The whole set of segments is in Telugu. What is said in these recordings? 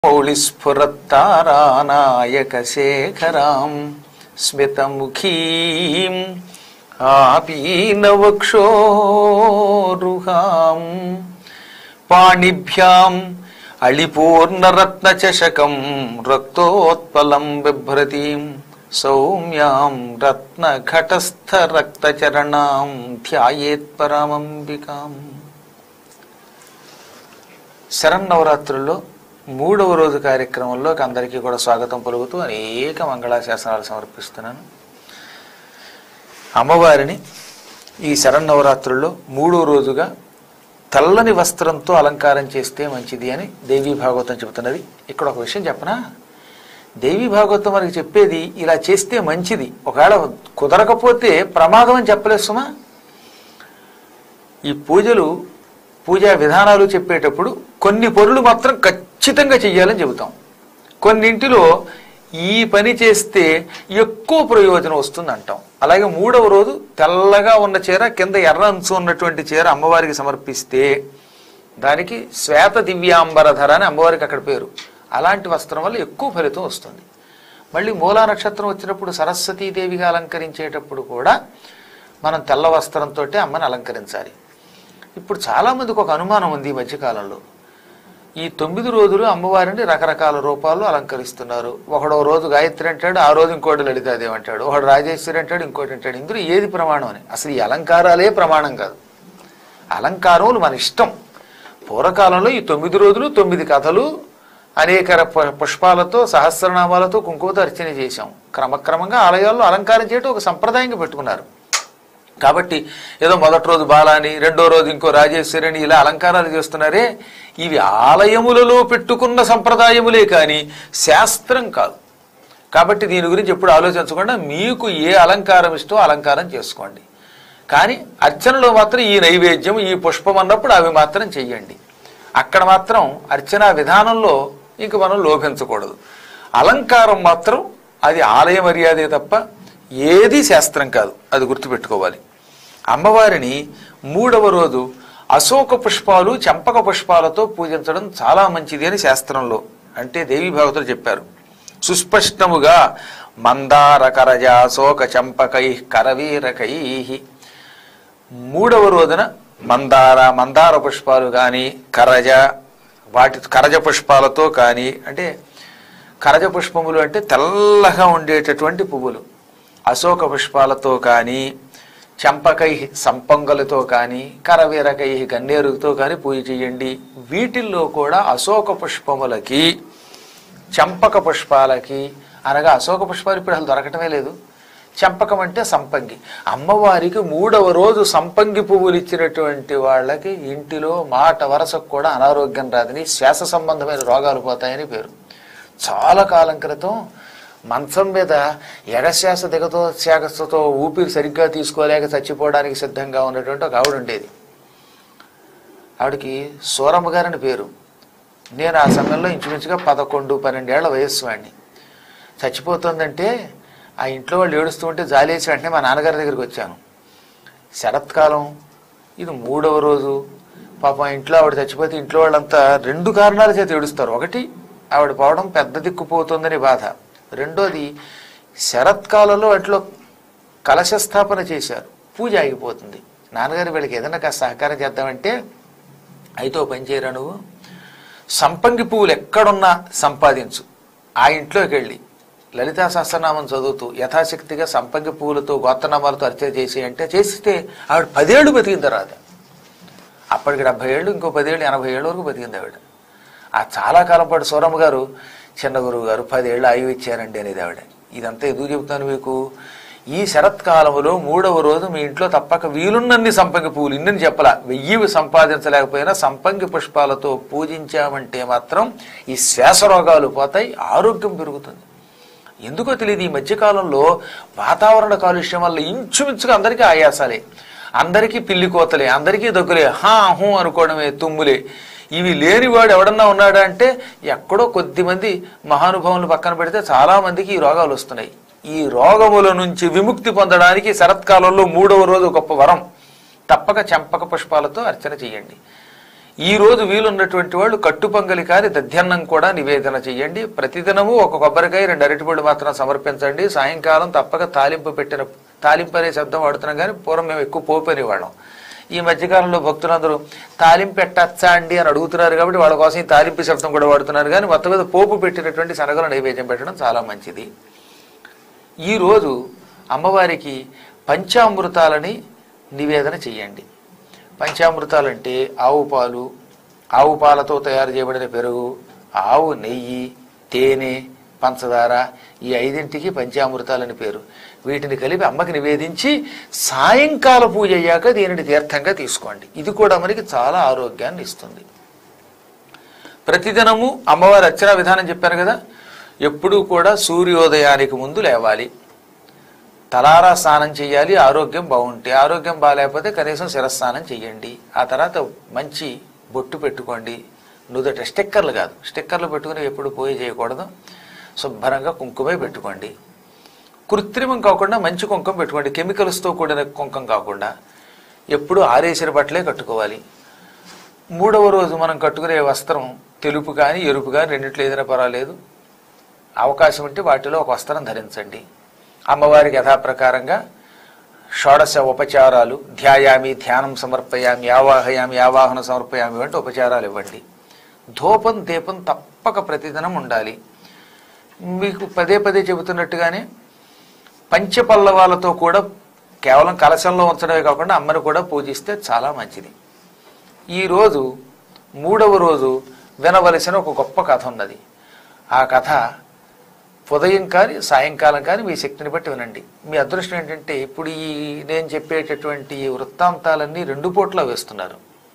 మౌళిస్ఫురత్తారానాయకశేఖరాం స్మితముఖీం ఆపీనవక్షోరుహాం పాణిభ్యాం అళిపూర్ణరత్నచషకం రక్తోత్పలం బిభ్రతీం సౌమ్యాం రత్నఘటస్థరక్తచరణాం ధ్యాయేత్పరామంబికాం శరన్నవరాత్రుల్లో మూడవ రోజు కార్యక్రమంలోకి అందరికీ కూడా స్వాగతం పలుకుతూ అనేక మంగళాశాసనాలు సమర్పిస్తున్నాను అమ్మవారిని ఈ శరన్నవరాత్రుల్లో మూడో రోజుగా తెల్లని వస్త్రంతో అలంకారం చేస్తే మంచిది అని దేవీ భాగవతం చెబుతున్నది ఇక్కడ ఒక విషయం చెప్పనా దేవీ భాగవతం మనకి చెప్పేది ఇలా చేస్తే మంచిది ఒకవేళ కుదరకపోతే ప్రమాదం అని చెప్పలేదు సుమా ఈ పూజలు పూజా విధానాలు చెప్పేటప్పుడు కొన్ని పనులు మాత్రం ఖచ్చితంగా చెయ్యాలని చెబుతాం కొన్నింటిలో ఈ పని చేస్తే ఎక్కువ ప్రయోజనం వస్తుంది అంటాం అలాగే మూడవ రోజు తెల్లగా ఉన్న చీర కింద ఎర్ర అంచు ఉన్నటువంటి చీర అమ్మవారికి సమర్పిస్తే దానికి శ్వేత దివ్యాంబరధర అని అమ్మవారికి అక్కడ పేరు అలాంటి వస్త్రం వల్ల ఎక్కువ ఫలితం వస్తుంది మళ్ళీ మూలా నక్షత్రం వచ్చినప్పుడు సరస్వతీదేవిగా అలంకరించేటప్పుడు కూడా మనం తెల్ల వస్త్రంతో అమ్మని అలంకరించాలి ఇప్పుడు చాలామందికి ఒక అనుమానం ఉంది ఈ మధ్యకాలంలో ఈ తొమ్మిది రోజులు అమ్మవారిని రకరకాల రూపాల్లో అలంకరిస్తున్నారు ఒకడో రోజు గాయత్రి అంటాడు ఆ రోజు ఇంకోటి లలితాదేవి అంటాడు ఒకడు రాజేశ్వరి అంటాడు ఇంకోటి అంటాడు ఇందులో ఏది ప్రమాణం అని అసలు ఈ అలంకారాలే ప్రమాణం కాదు అలంకారములు మన ఇష్టం పూర్వకాలంలో ఈ తొమ్మిది రోజులు తొమ్మిది కథలు అనేక ర- పుష్పాలతో సహస్రనామాలతో కుంకుమతో అర్చన చేశాం క్రమక్రమంగా ఆలయాల్లో అలంకారం చేయడం ఒక సంప్రదాయంగా పెట్టుకున్నారు కాబట్టి ఏదో మొదటి రోజు బాలాని రెండో రోజు ఇంకో రాజేశ్వరి అని ఇలా అలంకారాలు చేస్తున్నారే ఇవి ఆలయములలో పెట్టుకున్న సంప్రదాయములే కానీ శాస్త్రం కాదు కాబట్టి దీని గురించి ఎప్పుడు ఆలోచించకుండా మీకు ఏ అలంకారం ఇష్టో అలంకారం చేసుకోండి కానీ అర్చనలో మాత్రం ఈ నైవేద్యం ఈ పుష్పం అన్నప్పుడు అవి మాత్రం చెయ్యండి అక్కడ మాత్రం అర్చన విధానంలో ఇంక మనం లోభించకూడదు అలంకారం మాత్రం అది ఆలయ మర్యాదే తప్ప ఏది శాస్త్రం కాదు అది గుర్తుపెట్టుకోవాలి అమ్మవారిని మూడవ రోజు అశోక పుష్పాలు చంపక పుష్పాలతో పూజించడం చాలా మంచిది అని శాస్త్రంలో అంటే దేవి భాగవతులు చెప్పారు సుస్పష్టముగా మందార కరజ శోక చంపకై కరవీరకై మూడవ రోజున మందార మందార పుష్పాలు కానీ కరజ వాటి కరజ పుష్పాలతో కానీ అంటే కరజ పుష్పములు అంటే తెల్లగా ఉండేటటువంటి పువ్వులు అశోక పుష్పాలతో కానీ చంపకై సంపంగలతో కానీ కరవీరకై గన్నేరుతో కానీ పూజ చేయండి వీటిల్లో కూడా అశోక పుష్పములకి చంపక పుష్పాలకి అనగా అశోక పుష్పాలు ఇప్పుడు అసలు దొరకటమే లేదు చంపకం అంటే సంపంగి అమ్మవారికి మూడవ రోజు సంపంగి పువ్వులు ఇచ్చినటువంటి వాళ్ళకి ఇంటిలో మాట వరసకు కూడా అనారోగ్యం రాదని శ్వాస సంబంధమైన రోగాలు పోతాయని పేరు చాలా కాలం క్రితం మంచం మీద ఎడశ్వాస దిగతో శాఖతో ఊపిరి సరిగ్గా తీసుకోలేక చచ్చిపోవడానికి సిద్ధంగా ఉన్నటువంటి ఒక ఆవిడ ఉండేది ఆవిడకి సూరమ్మ గారని పేరు నేను ఆ సమయంలో ఇంచుమించుగా పదకొండు పన్నెండేళ్ల వయస్సు వాడిని చచ్చిపోతుందంటే ఆ ఇంట్లో వాళ్ళు ఏడుస్తూ ఉంటే జాలేసి వెంటనే మా నాన్నగారి దగ్గరికి వచ్చాను శరత్కాలం ఇది మూడవ రోజు పాపం ఇంట్లో ఆవిడ చచ్చిపోతే ఇంట్లో వాళ్ళంతా రెండు కారణాల చేత ఏడుస్తారు ఒకటి ఆవిడ పోవడం పెద్ద దిక్కుపోతుందని బాధ రెండోది శరత్కాలంలో వాటిలో కలశ స్థాపన చేశారు పూజ ఆగిపోతుంది నాన్నగారు వీళ్ళకి ఏదైనా కాస్త సహకారం చేద్దామంటే అయితే ఓ పని చేయరా నువ్వు సంపంగి పువ్వులు ఎక్కడున్నా సంపాదించు ఆ ఇంట్లోకి వెళ్ళి లలితా సహస్రనామం చదువుతూ యథాశక్తిగా సంపంగి పువ్వులతో గోత్రనామాలతో అర్చన చేసి అంటే చేస్తే ఆవిడ పదేళ్ళు బతికిన తర్వాత అప్పటికి డెబ్బై ఏళ్ళు ఇంకో పదేళ్ళు ఎనభై ఏళ్ళ వరకు బతికింది ఆవిడ ఆ చాలా కాలం పాటు సూరమ్మ గారు చిన్న గురువు గారు పదేళ్ళు ఆయువు ఇచ్చారండి అనేది ఆవిడ ఇదంతా ఎందుకు చెబుతాను మీకు ఈ శరత్కాలములో మూడవ రోజు మీ ఇంట్లో తప్పక వీలున్నన్ని సంపంగి పువ్వులు ఇన్నని చెప్పలా వెయ్యి సంపాదించలేకపోయినా సంపంగి పుష్పాలతో పూజించామంటే మాత్రం ఈ శ్వాస రోగాలు పోతాయి ఆరోగ్యం పెరుగుతుంది ఎందుకో తెలియదు ఈ మధ్యకాలంలో వాతావరణ కాలుష్యం వల్ల ఇంచుమించుగా అందరికీ ఆయాసాలే అందరికీ పిల్లి కోతలే అందరికీ దగ్గులే హా హూ అనుకోవడమే తుమ్ములే ఇవి లేనివాడు ఎవడన్నా ఉన్నాడా అంటే ఎక్కడో కొద్దిమంది మహానుభావులు పక్కన పెడితే చాలా మందికి ఈ రోగాలు వస్తున్నాయి ఈ రోగముల నుంచి విముక్తి పొందడానికి శరత్కాలంలో మూడవ రోజు గొప్ప వరం తప్పక చంపక పుష్పాలతో అర్చన చేయండి ఈ రోజు వీలున్నటువంటి వాళ్ళు కట్టుపొంగలి కాని దధ్యన్నం కూడా నివేదన చెయ్యండి ప్రతిదినము ఒక కొబ్బరికాయ రెండు అరటిపళ్ళు మాత్రం సమర్పించండి సాయంకాలం తప్పక తాలింపు పెట్టిన తాలింపు అనే శబ్దం వాడుతున్నాం కానీ పూర్వం మేము ఎక్కువ పోపు అనేవాళ్ళం ఈ మధ్యకాలంలో భక్తులందరూ తాలింపు పెట్టచ్చా అండి అని అడుగుతున్నారు కాబట్టి వాళ్ళ కోసం ఈ తాలింపు శబ్దం కూడా వాడుతున్నారు కానీ మొత్తం మీద పోపు పెట్టినటువంటి శనగలు నైవేద్యం పెట్టడం చాలా మంచిది ఈరోజు అమ్మవారికి పంచామృతాలని నివేదన చెయ్యండి పంచామృతాలంటే ఆవు పాలు ఆవు పాలతో తయారు చేయబడిన పెరుగు ఆవు నెయ్యి తేనె పంచదార ఈ ఐదింటికి పంచామృతాలని పేరు వీటిని కలిపి అమ్మకి నివేదించి సాయంకాల పూజ అయ్యాక దీనిని తీర్థంగా తీసుకోండి ఇది కూడా మనకి చాలా ఆరోగ్యాన్ని ఇస్తుంది ప్రతిదినము అమ్మవారి అర్చనా విధానం చెప్పాను కదా ఎప్పుడూ కూడా సూర్యోదయానికి ముందు లేవాలి తలారా స్నానం చేయాలి ఆరోగ్యం బాగుంటే ఆరోగ్యం బాగాలేకపోతే కనీసం శిరస్నానం చేయండి ఆ తర్వాత మంచి బొట్టు పెట్టుకోండి నుదుట స్టిక్కర్లు కాదు స్టిక్కర్లు పెట్టుకుని ఎప్పుడు పోయి చేయకూడదు శుభ్రంగా కుంకుమే పెట్టుకోండి కృత్రిమం కాకుండా మంచి కుంకం పెట్టుకోండి కెమికల్స్తో కూడిన కుంకం కాకుండా ఎప్పుడు ఆరేసిన బట్టలే కట్టుకోవాలి మూడవ రోజు మనం కట్టుకునే వస్త్రం తెలుపు కానీ ఎరుపు కానీ రెండిట్లో ఏదైనా పర్వాలేదు అవకాశం ఉంటే వాటిలో ఒక వస్త్రం ధరించండి అమ్మవారికి యథాప్రకారంగా షోడశ ఉపచారాలు ధ్యాయామి ధ్యానం సమర్పయామి ఆవాహయామి ఆవాహన సమర్పయామి వంటి ఉపచారాలు ఇవ్వండి ధూపం దీపం తప్పక ప్రతిదినం ఉండాలి మీకు పదే పదే చెబుతున్నట్టుగానే పంచపల్లవాలతో కూడా కేవలం కలశంలో ఉంచడమే కాకుండా అమ్మని కూడా పూజిస్తే చాలా మంచిది ఈరోజు మూడవ రోజు వినవలసిన ఒక గొప్ప కథ ఉన్నది ఆ కథ ఉదయం కానీ సాయంకాలం కానీ మీ శక్తిని బట్టి వినండి మీ అదృష్టం ఏంటంటే ఇప్పుడు ఈ నేను చెప్పేటటువంటి ఈ వృత్తాంతాలన్నీ రెండు పూట్ల వేస్తున్నారు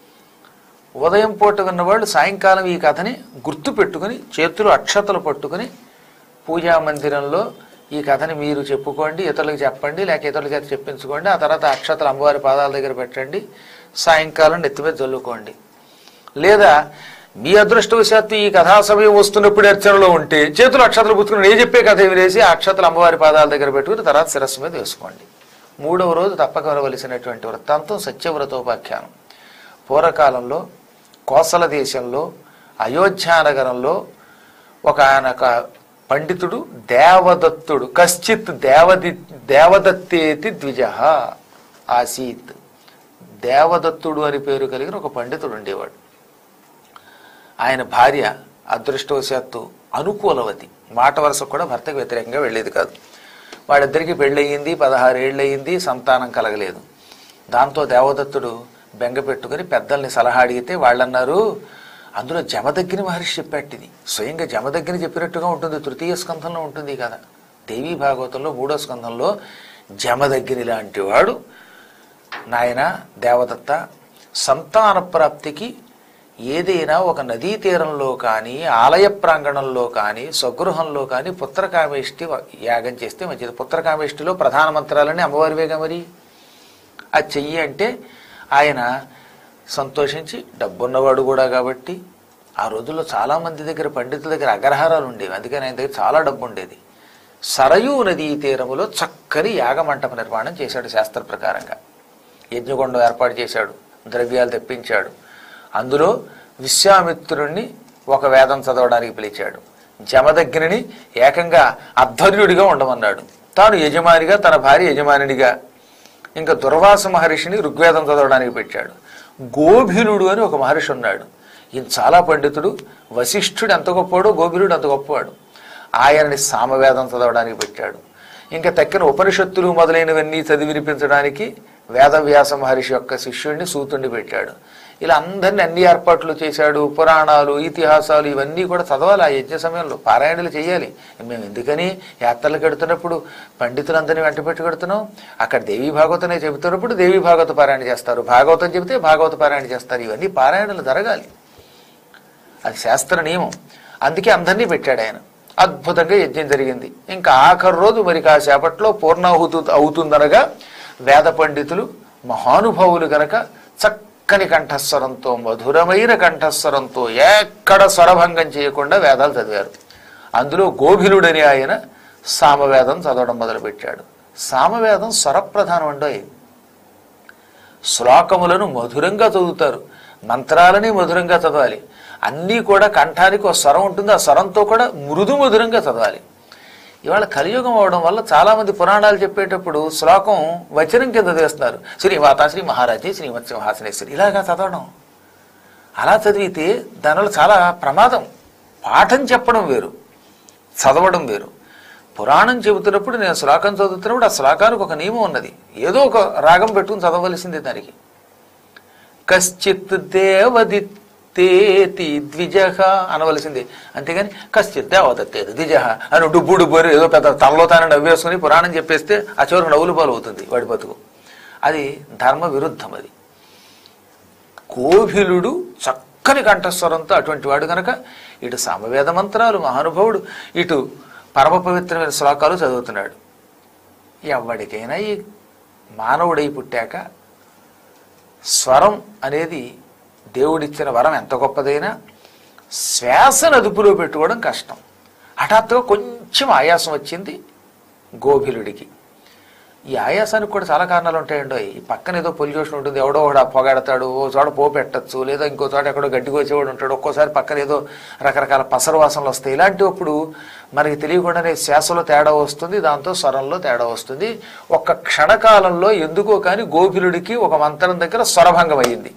ఉదయం పూట విన్నవాళ్ళు సాయంకాలం ఈ కథని గుర్తు పెట్టుకుని చేతులు అక్షతలు పట్టుకుని పూజా మందిరంలో ఈ కథని మీరు చెప్పుకోండి ఇతరులకు చెప్పండి లేక ఇతరుల చేత చెప్పించుకోండి ఆ తర్వాత అక్షతలు అమ్మవారి పాదాల దగ్గర పెట్టండి సాయంకాలం నెత్తి మీద చల్లుకోండి లేదా మీ అదృష్టవశాత్తు ఈ కథా సమయం వస్తున్నప్పుడు అర్చనలో ఉంటే చేతులు అక్షతలు పుచ్చుకుని నేను చెప్పే కథ ఏమి వేసి ఆ అక్షతలు అమ్మవారి పాదాల దగ్గర పెట్టుకుని తర్వాత శిరస్సు మీద వేసుకోండి మూడవ రోజు తప్పక వినవలసినటువంటి వృత్తాంతం సత్యవ్రతోపాఖ్యానం పూర్వకాలంలో కోసల దేశంలో అయోధ్యానగరంలో ఒక ఆయనొక పండితుడు దేవదత్తుడు కశ్చిత్ దేవది దేవదత్తేతి ద్విజ ఆసీత్ దేవదత్తుడు అని పేరు కలిగిన ఒక పండితుడు ఉండేవాడు ఆయన భార్య అదృష్టవశాత్తు అనుకూలవతి మాట వరుస కూడా భర్తకు వ్యతిరేకంగా వెళ్ళేది కాదు వాళ్ళిద్దరికీ పెళ్ళయింది పదహారేళ్ళు అయింది సంతానం కలగలేదు దాంతో దేవదత్తుడు బెంగ పెట్టుకుని పెద్దల్ని సలహా అడిగితే వాళ్ళన్నారు అందులో జమదగ్గిని మహర్షి చెప్పాటిది స్వయంగా జమదగ్గిని చెప్పినట్టుగా ఉంటుంది తృతీయ స్కంధంలో ఉంటుంది కదా దేవీ భాగవతంలో మూడో స్కంధంలో జమదగ్గిని లాంటి వాడు నాయన దేవదత్త సంతాన ప్రాప్తికి ఏదైనా ఒక నదీ తీరంలో కానీ ఆలయ ప్రాంగణంలో కానీ స్వగృహంలో కానీ పుత్రకామేష్టి యాగం చేస్తే మంచిది పుత్రకామేష్టిలో ప్రధాన మంత్రాలని అమ్మవారివేగా మరి అది చెయ్యి అంటే ఆయన సంతోషించి డబ్బున్నవాడు కూడా కాబట్టి ఆ రోజుల్లో చాలా మంది దగ్గర పండితుల దగ్గర అగ్రహారాలు ఉండేవి అందుకని ఆయన దగ్గర చాలా డబ్బు ఉండేది సరయూ నదీ తీరములో చక్కని యాగమంటప నిర్మాణం చేశాడు శాస్త్ర ప్రకారంగా యజ్ఞకొండం ఏర్పాటు చేశాడు ద్రవ్యాలు తెప్పించాడు అందులో విశ్వామిత్రుణ్ణి ఒక వేదం చదవడానికి పిలిచాడు జమదగ్నిని ఏకంగా అధ్వర్యుడిగా ఉండమన్నాడు తాను యజమానిగా తన భార్య యజమానినిగా ఇంకా దుర్వాస మహర్షిని ఋగ్వేదం చదవడానికి పెట్టాడు గోభిలుడు అని ఒక మహర్షి ఉన్నాడు ఈయన చాలా పండితుడు వశిష్ఠుడు ఎంత గొప్పవాడు గోభిలుడు అంత గొప్పవాడు ఆయనని సామవేదం చదవడానికి పెట్టాడు ఇంకా తక్కిన ఉపనిషత్తులు మొదలైనవన్నీ చదివి వినిపించడానికి వేదవ్యాస మహర్షి యొక్క శిష్యుడిని సూతుడిని పెట్టాడు ఇలా అందరినీ అన్ని ఏర్పాట్లు చేశాడు పురాణాలు ఇతిహాసాలు ఇవన్నీ కూడా చదవాలి ఆ యజ్ఞ సమయంలో పారాయణలు చేయాలి మేము ఎందుకని యాత్రలకు వెడుతున్నప్పుడు పండితులందరినీ వెంట పెట్టి పెడుతున్నాం అక్కడ దేవీ భాగవతనే చెబుతున్నప్పుడు దేవీ భాగవత పారాయణ చేస్తారు భాగవతం చెబితే భాగవత పారాయణ చేస్తారు ఇవన్నీ పారాయణలు జరగాలి అది శాస్త్ర నియమం అందుకే అందరినీ పెట్టాడు ఆయన అద్భుతంగా యజ్ఞం జరిగింది ఇంకా ఆఖరి రోజు మరి కాసేపట్లో పూర్ణాహుతు అవుతుందనగా వేద పండితులు మహానుభావులు గనక చక్కని కంఠస్వరంతో మధురమైన కంఠస్వరంతో ఎక్కడ స్వరభంగం చేయకుండా వేదాలు చదివారు అందులో గోభిలుడని ఆయన సామవేదం చదవడం మొదలుపెట్టాడు సామవేదం స్వరప్రధానం అండోయ్ శ్లోకములను మధురంగా చదువుతారు మంత్రాలని మధురంగా చదవాలి అన్నీ కూడా కంఠానికి ఒక స్వరం ఉంటుంది ఆ స్వరంతో కూడా మృదు మధురంగా చదవాలి ఇవాళ కలియుగం అవడం వల్ల చాలా మంది పురాణాలు చెప్పేటప్పుడు శ్లోకం వచనం కింద తీస్తున్నారు శ్రీమాత శ్రీ మహారాజీ శ్రీమత్ సింహాసనేశ్వరి ఇలాగా చదవడం అలా చదివితే దానివల్ల చాలా ప్రమాదం పాఠం చెప్పడం వేరు చదవడం వేరు పురాణం చెబుతున్నప్పుడు నేను శ్లోకం చదువుతున్నప్పుడు ఆ శ్లోకానికి ఒక నియమం ఉన్నది ఏదో ఒక రాగం పెట్టుకుని చదవలసిందే దానికి కశ్చిత్ దేవదిత్తేతి ద్విజ అనవలసింది అంతేగాని కశ్చిత్ దేవదత్తేది ద్విజ అని డుబ్బు డుబ్బు అని ఏదో పెద్ద తనలో తాను నవ్వేసుకుని పురాణం చెప్పేస్తే ఆ చివరికి నవ్వులు పాలు అవుతుంది వాడి బతుకు అది ధర్మ విరుద్ధం అది కోభిలుడు చక్కని కంఠస్వరంతో అటువంటి వాడు గనక ఇటు సామవేద మంత్రాలు మహానుభావుడు ఇటు పరమ పవిత్రమైన శ్లోకాలు చదువుతున్నాడు ఎవరికైనా ఈ మానవుడై పుట్టాక స్వరం అనేది దేవుడిచ్చిన వరం ఎంత గొప్పదైనా శ్వాసను అదుపులో పెట్టుకోవడం కష్టం హఠాత్తుగా కొంచెం ఆయాసం వచ్చింది గోభిలుడికి ఈ ఆయాసానికి కూడా చాలా కారణాలు ఉంటాయండి ఈ పక్కన ఏదో పొల్యూషన్ ఉంటుంది ఎవడో ఒకడు పొగాడతాడు ఓ చోట పో పెట్టచ్చు లేదా ఇంకో చోట ఎక్కడో గడ్డికి వచ్చేవాడు ఉంటాడు ఒక్కోసారి పక్కన ఏదో రకరకాల పసరు వాసనలు వస్తాయి ఇలాంటివప్పుడు మనకి తెలియకుండానే శ్వాసలో తేడా వస్తుంది దాంతో స్వరంలో తేడా వస్తుంది ఒక్క క్షణకాలంలో ఎందుకో కానీ గోపిలుడికి ఒక మంత్రం దగ్గర స్వరభంగం అయ్యింది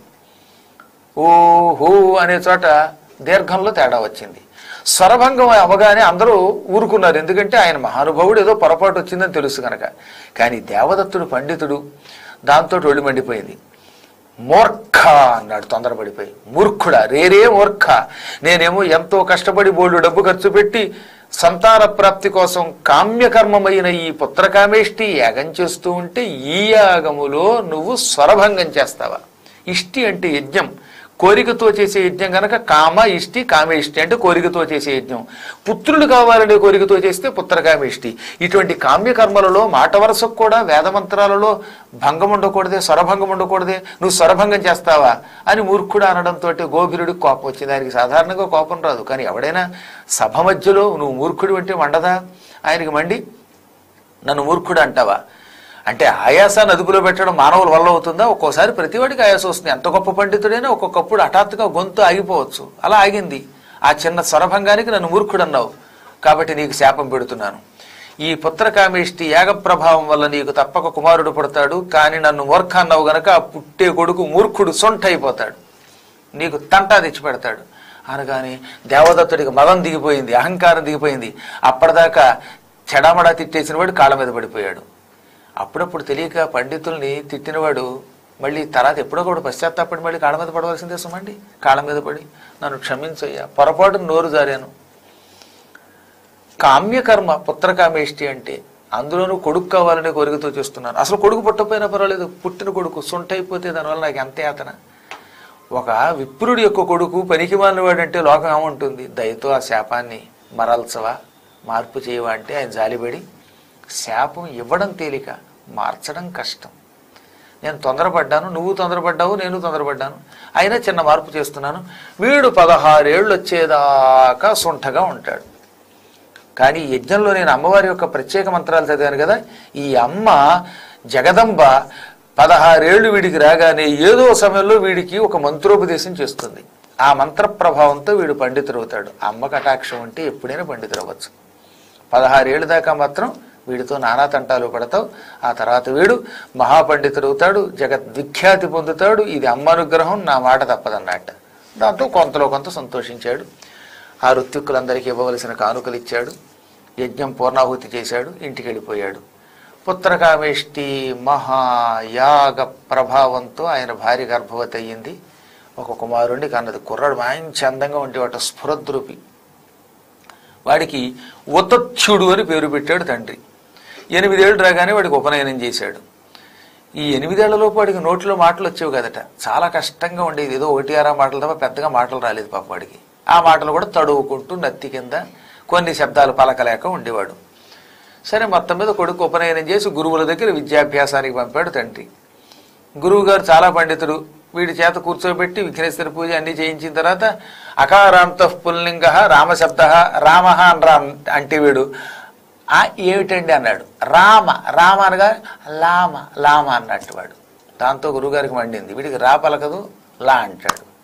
ఓహో అనే చోట దీర్ఘంలో తేడా వచ్చింది స్వరభంగం అవగానే అందరూ ఊరుకున్నారు ఎందుకంటే ఆయన మహానుభావుడు ఏదో పొరపాటు వచ్చిందని తెలుసు కనుక కానీ దేవదత్తుడు పండితుడు దాంతో ఒళ్ళు మండిపోయింది మూర్ఖ అన్నాడు తొందరపడిపోయి మూర్ఖుడా రేరే మూర్ఖ నేనేమో ఎంతో కష్టపడి బోల్డు డబ్బు ఖర్చు పెట్టి సంతాన ప్రాప్తి కోసం కామ్యకర్మమైన ఈ పుత్రకామేష్టి యాగం చేస్తూ ఉంటే ఈ యాగములో నువ్వు స్వరభంగం చేస్తావా ఇష్టి అంటే యజ్ఞం కోరికతో చేసే యజ్ఞం గనక కామ ఇష్టి కామేష్టి అంటే కోరికతో చేసే యజ్ఞం పుత్రులు కావాలనే కోరికతో చేస్తే పుత్రకామేష్టి ఇటువంటి కామ్యకర్మలలో మాట వరసకు కూడా వేదమంత్రాలలో భంగం ఉండకూడదే స్వరభంగం ఉండకూడదే నువ్వు స్వరభంగం చేస్తావా అని మూర్ఖుడు అనడంతో గోభిరుడికి కోపం వచ్చింది ఆయనకి సాధారణంగా కోపం రాదు కానీ ఎవడైనా సభ మధ్యలో నువ్వు మూర్ఖుడు అంటే మండదా ఆయనకి మండి నన్ను మూర్ఖుడు అంటావా అంటే ఆయాసాన్ని అదుపులో పెట్టడం మానవుల వల్ల అవుతుందా ఒక్కోసారి ప్రతివాడికి ఆయాసం వస్తుంది ఎంత గొప్ప పండితుడైనా ఒక్కొక్కప్పుడు హఠాత్తుగా గొంతు ఆగిపోవచ్చు అలా ఆగింది ఆ చిన్న స్వరభంగానికి నన్ను మూర్ఖుడు అన్నావు కాబట్టి నీకు శాపం పెడుతున్నాను ఈ పుత్రకామేష్టి యాగ ప్రభావం వల్ల నీకు తప్పక కుమారుడు పుడతాడు కానీ నన్ను మూర్ఖ అన్నావు గనక ఆ పుట్టే కొడుకు మూర్ఖుడు సొంట అయిపోతాడు నీకు తంటా తెచ్చి పెడతాడు అనగానే దేవదత్తుడికి మదం దిగిపోయింది అహంకారం దిగిపోయింది అప్పటిదాకా చెడామడా తిట్టేసిన వాడు కాళ్ళ మీద పడిపోయాడు అప్పుడప్పుడు తెలియక పండితుల్ని తిట్టినవాడు మళ్ళీ తర్వాత ఎప్పుడో కూడా పశ్చాత్తాపడి మళ్ళీ కాళ్ళ మీద పడవలసిందే సుమండి కాళ్ళ మీద పడి నన్ను క్షమించయ్యా పొరపాటున నోరు జారాను కామ్యకర్మ పుత్రకామేష్టి అంటే అందులోనూ కొడుకు కావాలనే కోరికతో చేస్తున్నాను అసలు కొడుకు పుట్టపోయినా పర్వాలేదు పుట్టిన కొడుకు సొంటైపోతే దానివల్ల నాకు ఎంత యాతన ఒక విప్రుడి యొక్క కొడుకు పనికి వాడంటే లోకం ఏముంటుంది దయతో ఆ శాపాన్ని మరల్చవా మార్పు చేయవా అంటే ఆయన జాలిపడి శాపం ఇవ్వడం తేలిక మార్చడం కష్టం నేను తొందరపడ్డాను నువ్వు తొందరపడ్డావు నేను తొందరపడ్డాను అయినా చిన్న మార్పు చేస్తున్నాను వీడు పదహారేళ్ళు వచ్చేదాకా సొంటగా ఉంటాడు కానీ ఈ యజ్ఞంలో నేను అమ్మవారి యొక్క ప్రత్యేక మంత్రాలు చదివాను కదా ఈ అమ్మ జగదంబ పదహారేళ్లు వీడికి రాగానే ఏదో సమయంలో వీడికి ఒక మంత్రోపదేశం చేస్తుంది ఆ మంత్ర ప్రభావంతో వీడు పండితుడవుతాడు అమ్మ కటాక్షం అంటే ఎప్పుడైనా పండితుడవచ్చు పదహారేళ్ళ దాకా మాత్రం వీడితో నానా తంటాలు పడతావు ఆ తర్వాత వీడు మహాపండితుడవుతాడు జగత్ విఖ్యాతి పొందుతాడు ఇది అమ్మ అనుగ్రహం నా మాట తప్పదన్నట్ట దాంతో కొంతలో కొంత సంతోషించాడు ఆ ఋత్విక్కులందరికీ ఇవ్వవలసిన కానుకలు ఇచ్చాడు యజ్ఞం పూర్ణాహుతి చేశాడు ఇంటికి వెళ్ళిపోయాడు పుత్రకామేష్టి మహాయాగ ప్రభావంతో ఆయన భార్య గర్భవతి అయ్యింది ఒక కుమారుణ్ణి కన్నది కుర్రాడు మంచి అందంగా ఉండేవాట స్ఫురద్రూపి వాడికి ఉతత్యుడు అని పేరు పెట్టాడు తండ్రి ఎనిమిదేళ్ళు రాగానే వాడికి ఉపనయనం చేశాడు ఈ ఎనిమిదేళ్లలోపు వాడికి నోట్లో మాటలు వచ్చేవి కదట చాలా కష్టంగా ఉండేది ఏదో ఒకటి ఆరా మాటలు తప్ప పెద్దగా మాటలు రాలేదు పాప వాడికి ఆ మాటలు కూడా తడువుకుంటూ నత్తి కింద కొన్ని శబ్దాలు పలకలేక ఉండేవాడు సరే మొత్తం మీద కొడుకు ఉపనయనం చేసి గురువుల దగ్గర విద్యాభ్యాసానికి పంపాడు తండ్రి గురువు గారు చాలా పండితుడు వీడి చేత కూర్చోబెట్టి విఘ్నేశ్వర పూజ అన్ని చేయించిన తర్వాత అకారాంత పుల్లింగ రామశబ్ద రామ అని రామ్ అంటే వీడు ఆ ఏమిటండి అన్నాడు రామ రామ అనగా లామ లామ అన్నట్టు వాడు దాంతో గురువుగారికి మండింది వీడికి రా పలకదు లా అంటాడు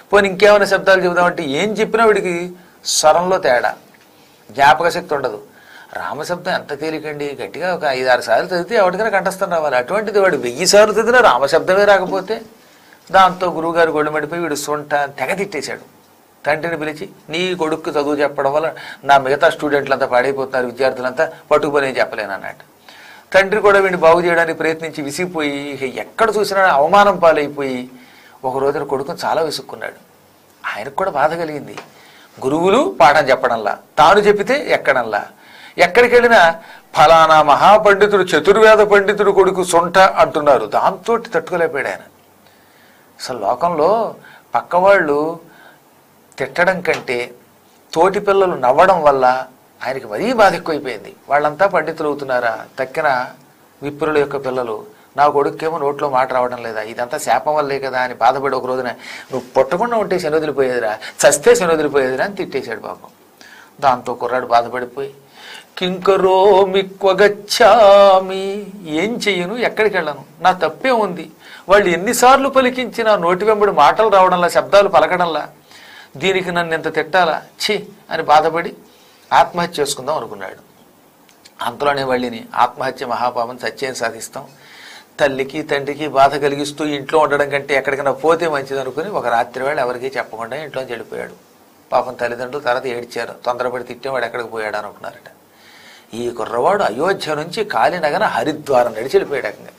పోనీ ఇంకేమైనా శబ్దాలు చెబుదామంటే ఏం చెప్పినా వాడికి స్వరంలో తేడా జ్ఞాపక శక్తి ఉండదు రామశబ్దం ఎంత తేలికండి గట్టిగా ఒక ఐదు ఆరు సార్లు చదివితే ఎవరికైనా కంఠస్థం రావాలి అటువంటిది వాడు వెయ్యి సార్లు చదివినా రామశబ్దమే రాకపోతే దాంతో గురువుగారు గొడ్డు మడిపోయి వీడు సొంట తెగ తిట్టేశాడు తండ్రిని పిలిచి నీ కొడుకు చదువు చెప్పడం వల్ల నా మిగతా స్టూడెంట్లంతా పాడైపోతున్నారు విద్యార్థులంతా పట్టుకుపోయి నేను చెప్పలేను అన్నట్టు తండ్రి కూడా వీడిని బాగు చేయడానికి ప్రయత్నించి విసిగిపోయి ఇక ఎక్కడ చూసినా అవమానం పాలైపోయి ఒక రోజున కొడుకుని చాలా విసుక్కున్నాడు ఆయనకు కూడా బాధ కలిగింది గురువులు పాఠం చెప్పడంలా తాను చెప్పితే ఎక్కడంలా ఎక్కడికి వెళ్ళినా ఫలానా మహాపండితుడు చతుర్వేద పండితుడు కొడుకు సొంట అంటున్నారు దాంతో తట్టుకోలేకపోయాడు ఆయన అసలు లోకంలో పక్కవాళ్ళు తిట్టడం కంటే తోటి పిల్లలు నవ్వడం వల్ల ఆయనకి మరీ బాధ ఎక్కువైపోయింది వాళ్ళంతా పండితులు అవుతున్నారా తక్కిన విప్రుల యొక్క పిల్లలు నా కొడుకేమో నోట్లో మాట రావడం లేదా ఇదంతా శాపం వల్లే కదా అని బాధపడి ఒక రోజున నువ్వు పుట్టకుండా ఉంటే శనొదిలిపోయేదిరా చస్తే శనొదిలిపోయేదిరా అని తిట్టేశాడు పాపం దాంతో కుర్రాడు బాధపడిపోయి కింకరో మిక్వగచ్చామి ఏం చెయ్యను ఎక్కడికి వెళ్ళను నా తప్పే ఉంది వాళ్ళు ఎన్నిసార్లు పలికించినా నోటి వెంబడి మాటలు రావడంలా శబ్దాలు పలకడంలా దీనికి నన్ను ఎంత తిట్టాలా ఛీ అని బాధపడి ఆత్మహత్య చేసుకుందాం అనుకున్నాడు అంతలోనే వాళ్ళని ఆత్మహత్య మహాపాపం సత్యం సాధిస్తాం తల్లికి తండ్రికి బాధ కలిగిస్తూ ఇంట్లో ఉండడం కంటే ఎక్కడికైనా పోతే మంచిది అనుకుని ఒక రాత్రి వేళ ఎవరికీ చెప్పకుండా ఇంట్లో వెళ్ళిపోయాడు పాపం తల్లిదండ్రులు తర్వాత ఏడ్చారు తొందరపడి తిట్టేవాడు ఎక్కడికి పోయాడు అనుకున్నారట ఈ కుర్రవాడు అయోధ్య నుంచి కాలినగన హరిద్వారం నడిచి వెళ్ళిపోయాడు ఏకంగా.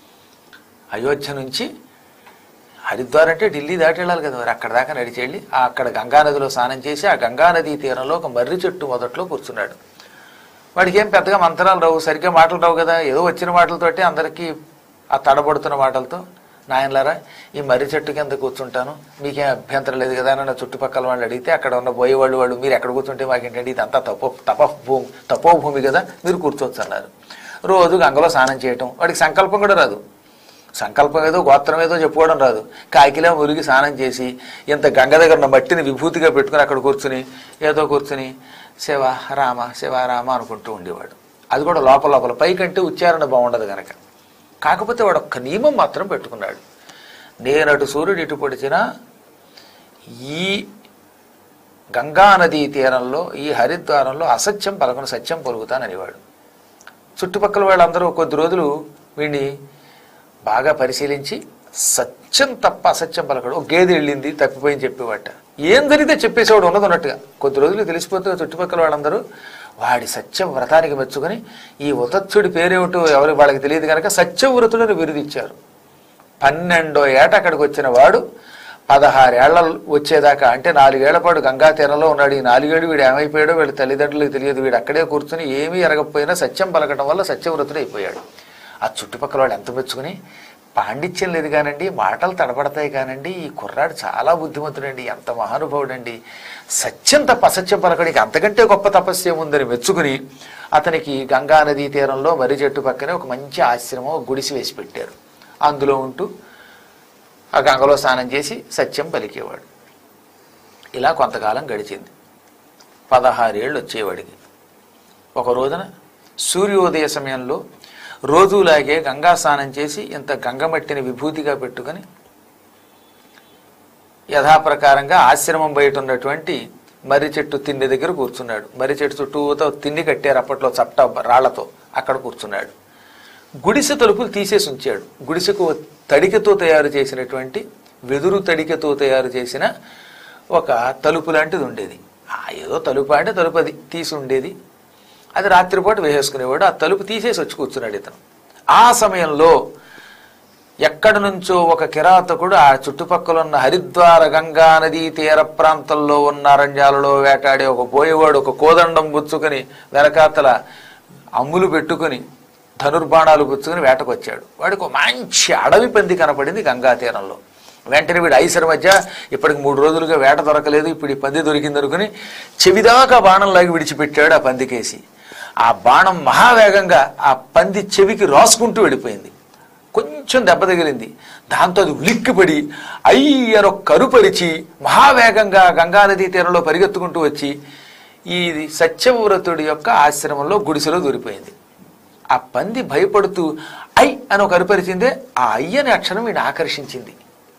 అయోధ్య నుంచి హరిద్వార్ అంటే ఢిల్లీ దాటి వెళ్ళాలి కదా మరి అక్కడ దాకా నడిచి వెళ్ళి ఆ అక్కడ గంగానదిలో స్నానం చేసి ఆ గంగానదీ తీరంలో ఒక మర్రి చెట్టు మొదట్లో కూర్చున్నాడు వాడికి ఏం పెద్దగా మంత్రాలు రావు సరిగ్గా మాటలు రావు కదా ఏదో వచ్చిన మాటలతోటి అందరికీ ఆ తడబడుతున్న మాటలతో నాయనలారా ఈ మర్రి చెట్టు కింద కూర్చుంటాను మీకేం అభ్యంతరం లేదు కదా అని నా చుట్టుపక్కల వాళ్ళు అడిగితే అక్కడ ఉన్న పోయేవాళ్ళు వాళ్ళు మీరు ఎక్కడ కూర్చుంటే మాకేంటండి ఇదంతా తపో తపభూమి తపోభూమి కదా మీరు కూర్చోవచ్చు అన్నారు రోజు గంగలో స్నానం చేయటం వాడికి సంకల్పం కూడా రాదు సంకల్పం ఏదో గోత్రం ఏదో చెప్పుకోవడం రాదు కాకిలా మురిగి స్నానం చేసి ఇంత గంగ దగ్గర ఉన్న మట్టిని విభూతిగా పెట్టుకుని అక్కడ కూర్చుని ఏదో కూర్చుని శివ రామ శివ రామ అనుకుంటూ ఉండేవాడు అది కూడా లోపల లోపల పైకంటే ఉచ్చారణ బాగుండదు గనక కాకపోతే వాడు ఒక్క నియమం మాత్రం పెట్టుకున్నాడు నేను అటు సూర్యుడు ఇటు పొడిచినా ఈ గంగా నదీ తీరంలో ఈ హరిద్వారంలో అసత్యం పలకను సత్యం పలుకుతాననేవాడు చుట్టుపక్కల వాళ్ళందరూ కొద్ది రోజులు వీడిని బాగా పరిశీలించి సత్యం తప్ప అసత్యం పలకడు ఒక గేదె వెళ్ళింది తప్పిపోయింది చెప్పేవాట ఏం జరిగితే చెప్పేసేవాడు ఉన్నది ఉన్నట్టుగా కొద్ది రోజులు తెలిసిపోతే చుట్టుపక్కల వాళ్ళందరూ వాడి సత్యం వ్రతానికి మెచ్చుకొని ఈ ఉతత్సుడి పేరేమిటో ఎవరు వాళ్ళకి తెలియదు కనుక సత్యవ్రతుడని బిరుదిచ్చారు పన్నెండో ఏట అక్కడికి వచ్చిన వాడు పదహారేళ్ల వచ్చేదాకా అంటే నాలుగేళ్ల పాటు గంగా తీరంలో ఉన్నాడు ఈ నాలుగేడు వీడు ఏమైపోయాడో వీళ్ళ తల్లిదండ్రులకు తెలియదు వీడు అక్కడే కూర్చుని ఏమీ ఎరగకపోయినా సత్యం పలకడం వల్ల సత్యవ్రతుడు అయిపోయాడు ఆ చుట్టుపక్కల వాళ్ళు ఎంత మెచ్చుకుని పాండిత్యం లేదు కానండి మాటలు తడబడతాయి కానండి ఈ కుర్రాడు చాలా బుద్ధిమంతుడండి ఎంత మహానుభావుడండి సత్యం తప్ప అసత్యం పలకడికి అంతకంటే గొప్ప తపస్సు ఏముందని మెచ్చుకుని అతనికి గంగా నదీ తీరంలో మర్రి చెట్టు పక్కనే ఒక మంచి ఆశ్రమం ఒక గుడిసి వేసి పెట్టారు అందులో ఉంటూ ఆ గంగలో స్నానం చేసి సత్యం పలికేవాడు ఇలా కొంతకాలం గడిచింది పదహారేళ్ళు వచ్చేవాడికి ఒక రోజున సూర్యోదయ సమయంలో రోజులాగే గంగా స్నానం చేసి ఇంత గంగమట్టిని విభూతిగా పెట్టుకొని యథాప్రకారంగా ఆశ్రమం బయట ఉన్నటువంటి మర్రి చెట్టు తిండి దగ్గర కూర్చున్నాడు మర్రి చెట్టు చుట్టూతో తిండి కట్టారు అప్పట్లో చట్ట రాళ్లతో అక్కడ కూర్చున్నాడు గుడిసె తలుపులు తీసేసి ఉంచాడు గుడిసెకు తడికతో తయారు చేసినటువంటి వెదురు తడికతో తయారు చేసిన ఒక తలుపు లాంటిది ఉండేది ఆ ఏదో తలుపు అంటే తలుపు అది తీసి ఉండేది అది రాత్రిపాటు వేసేసుకునేవాడు ఆ తలుపు తీసేసి వచ్చి కూర్చున్నాడు ఇతను ఆ సమయంలో ఎక్కడి నుంచో ఒక కిరాతకుడు ఆ చుట్టుపక్కల ఉన్న హరిద్వార గంగా నదీ తీర ప్రాంతంలో ఉన్న అరణ్యాలలో వేటాడే ఒక పోయేవాడు ఒక కోదండం పుచ్చుకొని వెనకాతల అమ్ములు పెట్టుకుని ధనుర్బాణాలు పుచ్చుకుని వేటకొచ్చాడు వాడికి ఒక మంచి అడవి పంది కనపడింది గంగా తీరంలో వెంటనే వీడు ఐసరి మధ్య ఇప్పటికి మూడు రోజులుగా వేట దొరకలేదు ఇప్పుడు ఈ పంది దొరికింది అనుకుని చెవిదాకా బాణం లాగి విడిచిపెట్టాడు ఆ పందికేసి ఆ బాణం మహావేగంగా ఆ పంది చెవికి రాసుకుంటూ వెళ్ళిపోయింది కొంచెం దెబ్బ తగిలింది దాంతో అది ఉలిక్కిపడి అయ్యను కరుపరిచి మహావేగంగా గంగానదీ తీరంలో పరిగెత్తుకుంటూ వచ్చి ఈ సత్యవ్రతుడి యొక్క ఆశ్రమంలో గుడిసెలో దూరిపోయింది ఆ పంది భయపడుతూ ఐ అని ఒక అరుపరిచిందే ఆ ఐ అనే అక్షరం వీడిని ఆకర్షించింది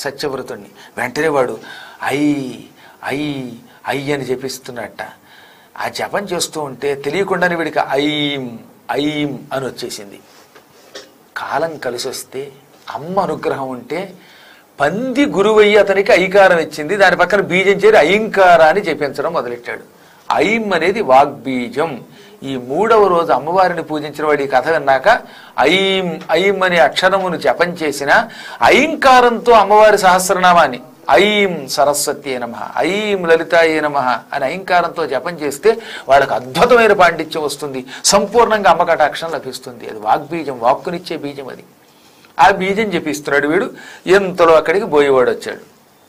సత్యవ్రతుణ్ణి వెంటనే వాడు ఐ ఐ ఐ అని జపిస్తున్నట్ట ఆ జపం చేస్తూ ఉంటే తెలియకుండానే వీడికి ఐం ఐం అని వచ్చేసింది కాలం కలిసి వస్తే అమ్మ అనుగ్రహం ఉంటే పంది గురువయ్యి అతనికి ఐకారం ఇచ్చింది దాని పక్కన బీజం చేరి ఐంకారాన్ని చెప్పించడం మొదలెట్టాడు ఐం అనేది వాగ్బీజం ఈ మూడవ రోజు అమ్మవారిని పూజించిన వాడి కథ విన్నాక ఐం ఐం అనే అక్షరమును జపం చేసిన ఐంకారంతో అమ్మవారి సహస్రనామాన్ని ఐం సరస్వతి నమ ఐం లలితాయ నమ అని ఐంకారంతో జపం చేస్తే వాళ్ళకి అద్భుతమైన పాండిత్యం వస్తుంది సంపూర్ణంగా అమ్మకటాక్షం లభిస్తుంది అది వాగ్బీజం వాక్కునిచ్చే బీజం అది ఆ బీజం జపిస్తున్నాడు వీడు ఎంతలో అక్కడికి బోయేవాడు వచ్చాడు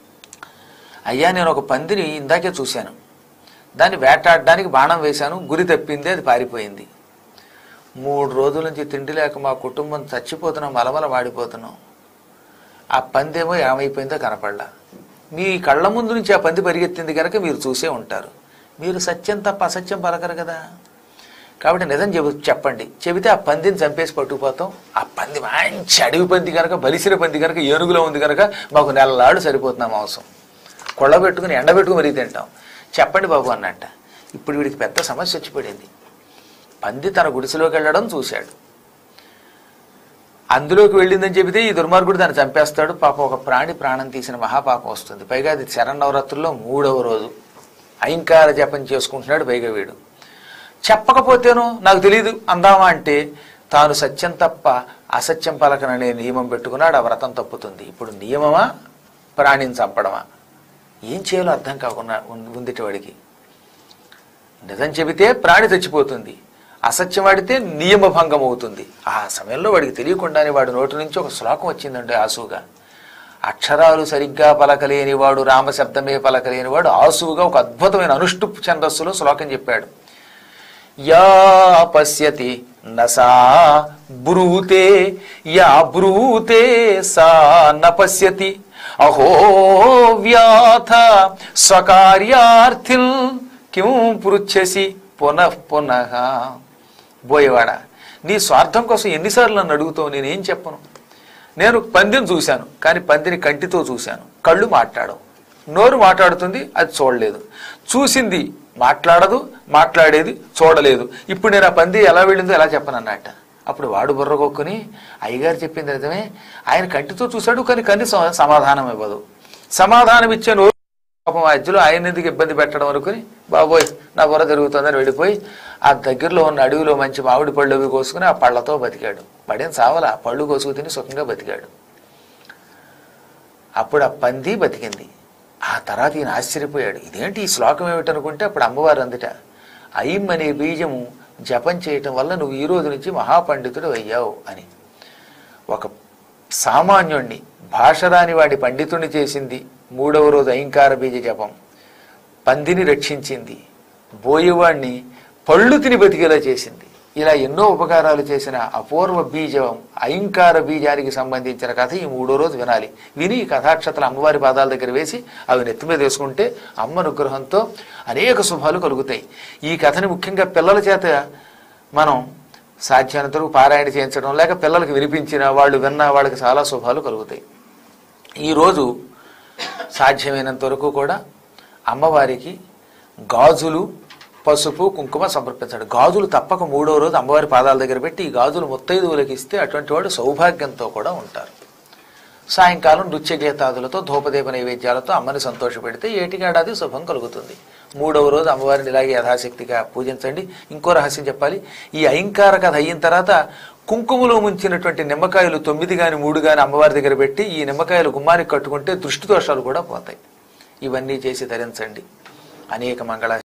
అయ్యా నేను ఒక పందిని ఇందాకే చూశాను దాన్ని వేటాడడానికి బాణం వేశాను గురి తప్పింది అది పారిపోయింది మూడు రోజుల నుంచి తిండి లేక మా కుటుంబం చచ్చిపోతున్నాం మలమల వాడిపోతున్నాం ఆ పందేమో ఏమైపోయిందో కనపడలా మీ కళ్ళ ముందు నుంచి ఆ పంది పరిగెత్తింది కనుక మీరు చూసే ఉంటారు మీరు సత్యం తప్ప అసత్యం పలకరు కదా కాబట్టి నిజం చెబు చెప్పండి చెబితే ఆ పందిని చంపేసి పట్టుకుపోతాం ఆ పంది మంచి అడవి పంది కనుక బలిసిన పంది కనుక ఏనుగులో ఉంది కనుక మాకు నెలలాడు సరిపోతున్నాం మాంసం కొళ్ళ పెట్టుకుని ఎండబెట్టుకుని మరీ తింటాం చెప్పండి బాబు అన్నట్ట ఇప్పుడు వీడికి పెద్ద సమస్య వచ్చి పడింది పంది తన గుడిసెలోకి వెళ్ళడం చూశాడు అందులోకి వెళ్ళిందని చెబితే ఈ దుర్మార్గుడు దాన్ని చంపేస్తాడు పాపం ఒక ప్రాణి ప్రాణం తీసిన మహాపాపం వస్తుంది పైగా అది శరన్నవరాత్రుల్లో మూడవ రోజు ఐంకార జపం చేసుకుంటున్నాడు పైగా వీడు చెప్పకపోతేను నాకు తెలియదు అందామా అంటే తాను సత్యం తప్ప అసత్యం పలకననే నియమం పెట్టుకున్నాడు ఆ వ్రతం తప్పుతుంది ఇప్పుడు నియమమా ప్రాణిని చంపడమా ఏం చేయాలో అర్థం కాకుండా ఉం- ఉందిటి వాడికి నిజం చెబితే ప్రాణి చచ్చిపోతుంది అసత్యం ఆడితే నియమభంగం అవుతుంది ఆ సమయంలో వాడికి తెలియకుండానే వాడి నోటి నుంచి ఒక శ్లోకం వచ్చిందండి ఆసుగా అక్షరాలు సరిగ్గా పలకలేని వాడు రామశబ్దమే పలకలేని వాడు ఆసువుగా ఒక అద్భుతమైన అనుష్టుప్ ఛందస్సులో శ్లోకం చెప్పాడు యా పశ్యతి నసా బ్రూతే యా బ్రూతే సా న పశ్యతి అహో వ్యాథ స్వకార్యార్థిల్ కిం పృచ్ఛసి పునః పునః బోయేవాడా నీ స్వార్థం కోసం ఎన్నిసార్లు నన్ను అడుగుతావు నేనేం చెప్పను నేను పందిని చూశాను కానీ పందిని కంటితో చూశాను కళ్ళు మాట్లాడవు నోరు మాట్లాడుతుంది అది చూడలేదు చూసింది మాట్లాడదు మాట్లాడేది చూడలేదు ఇప్పుడు నేను ఆ పంది ఎలా వెళ్ళిందో ఎలా చెప్పను అన్నట్ట అప్పుడు వాడు బుర్రగొక్కుని అయ్యగారు చెప్పింది నిజమే ఆయన కంటితో చూశాడు కానీ కన్ని సమ- సమాధానం ఇవ్వదు సమాధానం ఇచ్చే నోరు పాపం మధ్యలో ఆయన ఎందుకు ఇబ్బంది పెట్టడం అనుకుని బాబోయ్ నా బుర్ర తిరుగుతుందని వెళ్ళిపోయి ఆ దగ్గరలో ఉన్న అడవిలో మంచి మామిడి పళ్ళు అవి కోసుకుని ఆ పళ్ళతో బతికాడు పడేం సావలా పళ్ళు కోసుకు తిని సుఖంగా బతికాడు అప్పుడు ఆ పంది బతికింది ఆ తర్వాత ఈయన ఆశ్చర్యపోయాడు ఇదేంటి ఈ శ్లోకం ఏమిటనుకుంటే అప్పుడు అమ్మవారు అందుట ఐం అనే బీజము జపం చేయటం వల్ల నువ్వు ఈ రోజు నుంచి మహాపండితుడు అయ్యావు అని ఒక సామాన్యుణ్ణి భాష రాని వాడి పండితుణ్ణి చేసింది మూడవ రోజు అహింకార బీజ జపం పందిని రక్షించింది బోయేవాణ్ణి పళ్ళు తిని బతికేలా చేసింది ఇలా ఎన్నో ఉపకారాలు చేసిన అపూర్వ బీజం అహింకార బీజానికి సంబంధించిన కథ ఈ మూడో రోజు వినాలి విని ఈ కథాక్షతలు అమ్మవారి పాదాల దగ్గర వేసి అవి నెత్తి మీద వేసుకుంటే అమ్మ అనుగ్రహంతో అనేక శుభాలు కలుగుతాయి ఈ కథని ముఖ్యంగా పిల్లల చేత మనం సాధ్యానంత వరకు పారాయణ చేయించడం లేక పిల్లలకి వినిపించిన వాళ్ళు విన్న వాళ్ళకి చాలా శుభాలు కలుగుతాయి ఈరోజు సాధ్యమైనంత వరకు కూడా అమ్మవారికి గాజులు పసుపు కుంకుమ సమర్పించాడు గాజులు తప్పక మూడో రోజు అమ్మవారి పాదాల దగ్గర పెట్టి ఈ గాజులు ముత్తైదువులకి ఇస్తే అటువంటి వాడు సౌభాగ్యంతో కూడా ఉంటారు సాయంకాలం నృత్య గీతాదులతో ధూపదీప నైవేద్యాలతో అమ్మని సంతోషపెడితే ఏటికేడాది శుభం కలుగుతుంది మూడవ రోజు అమ్మవారిని ఇలాగే యథాశక్తిగా పూజించండి ఇంకో రహస్యం చెప్పాలి ఈ అహింకార కథ అయిన తర్వాత కుంకుమలో ముంచినటువంటి నిమ్మకాయలు తొమ్మిది గాని మూడు గాని అమ్మవారి దగ్గర పెట్టి ఈ నిమ్మకాయలు గుమ్మానికి కట్టుకుంటే దృష్టి దోషాలు కూడా పోతాయి ఇవన్నీ చేసి ధరించండి అనేక మంగళ